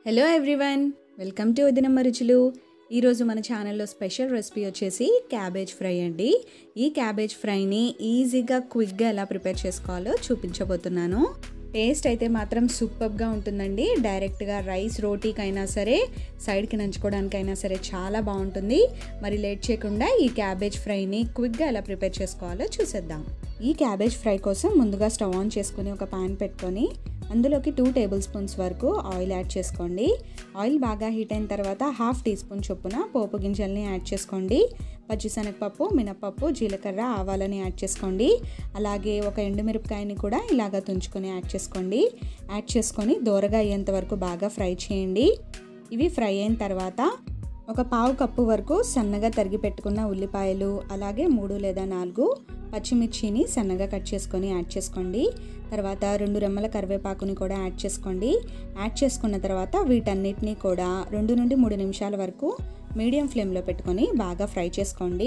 hello everyone welcome to వదినమ్మ రుచులు ఈరోజు మన ఛానల్లో స్పెషల్ రెసిపీ వచ్చేసి క్యాబేజ్ ఫ్రై అండి ఈ క్యాబేజ్ ఫ్రైని ఈజీగా క్విక్గా ఎలా ప్రిపేర్ చేసుకోవాలో చూపించబోతున్నాను టేస్ట్ అయితే మాత్రం సూపర్గా ఉంటుందండి డైరెక్ట్గా రైస్ రోటీకైనా సరే సైడ్కి నంచుకోవడానికైనా సరే చాలా బాగుంటుంది మరి లేట్ చేయకుండా ఈ క్యాబేజ్ ఫ్రైని క్విక్గా ఎలా ప్రిపేర్ చేసుకోవాలో చూసేద్దాం ఈ క్యాబేజ్ ఫ్రై కోసం ముందుగా స్టవ్ ఆన్ చేసుకుని ఒక పాన్ పెట్టుకొని అందులోకి టూ టేబుల్ స్పూన్స్ వరకు ఆయిల్ యాడ్ చేసుకోండి ఆయిల్ బాగా హీట్ అయిన తర్వాత హాఫ్ టీ స్పూన్ చొప్పున పోపు గింజల్ని యాడ్ చేసుకోండి పచ్చిశనగపప్పు మినపప్పు జీలకర్ర ఆవాలని యాడ్ చేసుకోండి అలాగే ఒక ఎండుమిరపకాయని కూడా ఇలాగ తుంచుకొని యాడ్ చేసుకోండి యాడ్ చేసుకొని దోరగా అయ్యేంత వరకు బాగా ఫ్రై చేయండి ఇవి ఫ్రై అయిన తర్వాత ఒక పావు కప్పు వరకు సన్నగా తరిగి పెట్టుకున్న ఉల్లిపాయలు అలాగే మూడు లేదా నాలుగు పచ్చిమిర్చిని సన్నగా కట్ చేసుకొని యాడ్ చేసుకోండి తర్వాత రెండు రెమ్మల కరివేపాకుని కూడా యాడ్ చేసుకోండి యాడ్ చేసుకున్న తర్వాత వీటన్నిటిని కూడా రెండు నుండి మూడు నిమిషాల వరకు మీడియం ఫ్లేమ్లో పెట్టుకొని బాగా ఫ్రై చేసుకోండి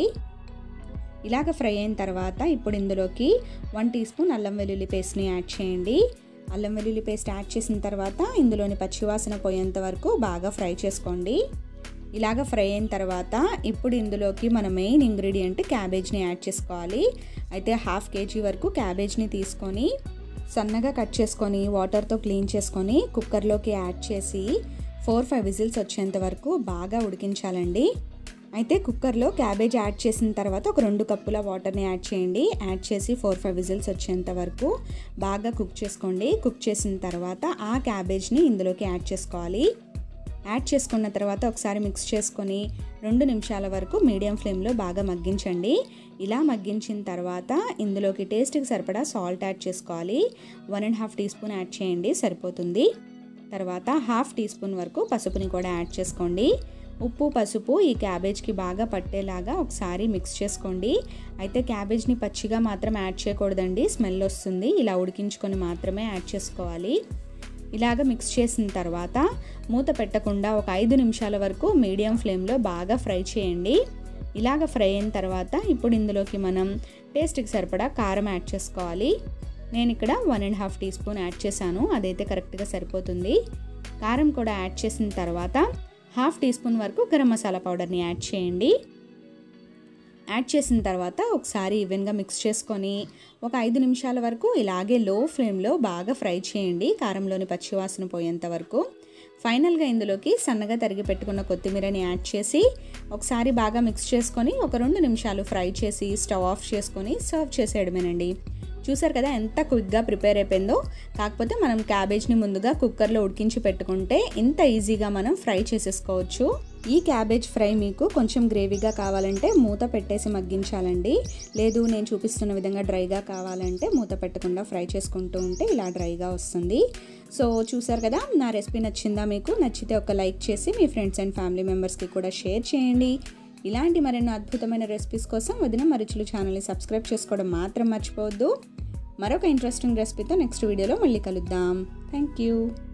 ఇలాగ ఫ్రై అయిన తర్వాత ఇప్పుడు ఇందులోకి వన్ టీ స్పూన్ అల్లం వెల్లుల్లి పేస్ట్ని యాడ్ చేయండి అల్లం వెల్లుల్లి పేస్ట్ యాడ్ చేసిన తర్వాత ఇందులోని పచ్చివాసన పోయేంత వరకు బాగా ఫ్రై చేసుకోండి ఇలాగ ఫ్రై అయిన తర్వాత ఇప్పుడు ఇందులోకి మన మెయిన్ ఇంగ్రీడియంట్ క్యాబేజ్ని యాడ్ చేసుకోవాలి అయితే హాఫ్ కేజీ వరకు క్యాబేజ్ని తీసుకొని సన్నగా కట్ చేసుకొని వాటర్తో క్లీన్ చేసుకొని కుక్కర్లోకి యాడ్ చేసి ఫోర్ ఫైవ్ విజిల్స్ వచ్చేంత వరకు బాగా ఉడికించాలండి అయితే కుక్కర్లో క్యాబేజ్ యాడ్ చేసిన తర్వాత ఒక రెండు కప్పుల వాటర్ని యాడ్ చేయండి యాడ్ చేసి ఫోర్ ఫైవ్ విజిల్స్ వచ్చేంత వరకు బాగా కుక్ చేసుకోండి కుక్ చేసిన తర్వాత ఆ క్యాబేజ్ని ఇందులోకి యాడ్ చేసుకోవాలి యాడ్ చేసుకున్న తర్వాత ఒకసారి మిక్స్ చేసుకొని రెండు నిమిషాల వరకు మీడియం ఫ్లేమ్లో బాగా మగ్గించండి ఇలా మగ్గించిన తర్వాత ఇందులోకి టేస్ట్కి సరిపడా సాల్ట్ యాడ్ చేసుకోవాలి one and half teaspoon add చేయండి సరిపోతుంది తర్వాత హాఫ్ టీ స్పూన్ వరకు పసుపుని కూడా యాడ్ చేసుకోండి ఉప్పు పసుపు ఈ క్యాబేజ్కి బాగా పట్టేలాగా ఒకసారి మిక్స్ చేసుకోండి అయితే క్యాబేజ్ని పచ్చిగా మాత్రం యాడ్ చేయకూడదండి స్మెల్ వస్తుంది ఇలా ఉడికించుకొని మాత్రమే యాడ్ చేసుకోవాలి ఇలాగ మిక్స్ చేసిన తర్వాత మూత పెట్టకుండా ఒక ఐదు నిమిషాల వరకు మీడియం ఫ్లేమ్లో బాగా ఫ్రై చేయండి ఇలాగ ఫ్రై అయిన తర్వాత ఇప్పుడు ఇందులోకి మనం టేస్ట్కి సరిపడా కారం యాడ్ చేసుకోవాలి నేను ఇక్కడ one and half teaspoon add చేశాను అదైతే కరెక్ట్గా సరిపోతుంది కారం కూడా యాడ్ చేసిన తర్వాత హాఫ్ టీ స్పూన్ వరకు గరం మసాలా పౌడర్ని యాడ్ చేయండి యాడ్ చేసిన తర్వాత ఒకసారి ఈవెన్గా మిక్స్ చేసుకొని ఒక ఐదు నిమిషాల వరకు ఇలాగే లో ఫ్లేమ్లో బాగా ఫ్రై చేయండి కారంలోని పచ్చివాసన పోయేంత వరకు ఫైనల్గా ఇందులోకి సన్నగా తరిగి పెట్టుకున్న కొత్తిమీరని యాడ్ చేసి ఒకసారి బాగా మిక్స్ చేసుకొని ఒక రెండు నిమిషాలు ఫ్రై చేసి స్టవ్ ఆఫ్ చేసుకొని సర్వ్ చేసేయడమేనండి చూసారు కదా ఎంత క్విక్గా ప్రిపేర్ అయిపోయిందో కాకపోతే మనం క్యాబేజ్ని ముందుగా కుక్కర్లో ఉడికించి పెట్టుకుంటే ఇంత ఈజీగా మనం ఫ్రై చేసేసుకోవచ్చు ఈ క్యాబేజ్ ఫ్రై మీకు కొంచెం గ్రేవీగా కావాలంటే మూత పెట్టేసి మగ్గించాలండి లేదు నేను చూపిస్తున్న విధంగా డ్రైగా కావాలంటే మూత పెట్టకుండా ఫ్రై చేసుకుంటూ ఉంటే ఇలా డ్రైగా వస్తుంది సో చూసారు కదా నా రెసిపీ నచ్చిందా మీకు నచ్చితే ఒక లైక్ చేసి మీ ఫ్రెండ్స్ అండ్ ఫ్యామిలీ మెంబర్స్కి కూడా షేర్ చేయండి ఇలాంటి మరెన్నో అద్భుతమైన రెసిపీస్ కోసం వదిన మరుచులు ఛానల్ని సబ్స్క్రైబ్ చేసుకోవడం మాత్రం మర్చిపోవద్దు మరొక ఇంట్రెస్టింగ్ రెసిపీతో నెక్స్ట్ వీడియోలో మళ్ళీ కలుద్దాం థ్యాంక్ యూ